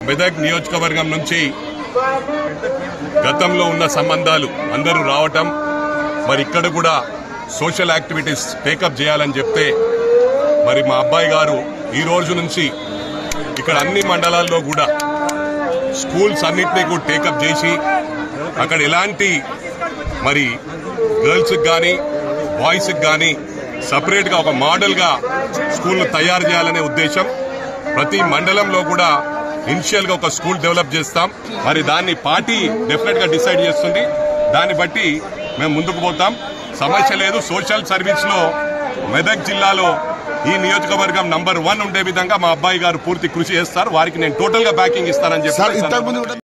మెదక్ నియోజకవర్గం నుంచి గతంలో ఉన్న సంబంధాలు అందరూ రావటం మరి ఇక్కడ కూడా సోషల్ యాక్టివిటీస్ టేకప్ చేయాలని చెప్తే మరి మా అబ్బాయి గారు ఈ రోజు నుంచి ఇక్కడ అన్ని మండలాల్లో కూడా స్కూల్స్ అన్నింటినీ కూడా టేకప్ చేసి అక్కడ ఎలాంటి మరి గర్ల్స్కి కానీ బాయ్స్కి కానీ సపరేట్గా ఒక మోడల్గా స్కూల్ను తయారు చేయాలనే ఉద్దేశం ప్రతి మండలంలో కూడా ఇనిషియల్ గా ఒక స్కూల్ డెవలప్ చేస్తాం మరి దాన్ని పార్టీ డెఫినెట్ గా డిసైడ్ చేస్తుంది దాన్ని బట్టి మేము ముందుకు పోతాం సమస్య లేదు సోషల్ సర్వీస్ లో మెదక్ జిల్లాలో ఈ నియోజకవర్గం నంబర్ వన్ ఉండే విధంగా మా అబ్బాయి గారు పూర్తి కృషి చేస్తారు వారికి నేను టోటల్ గా బ్యాకింగ్ ఇస్తానని సార్ చెప్పి ఇంతకుముందు కూడా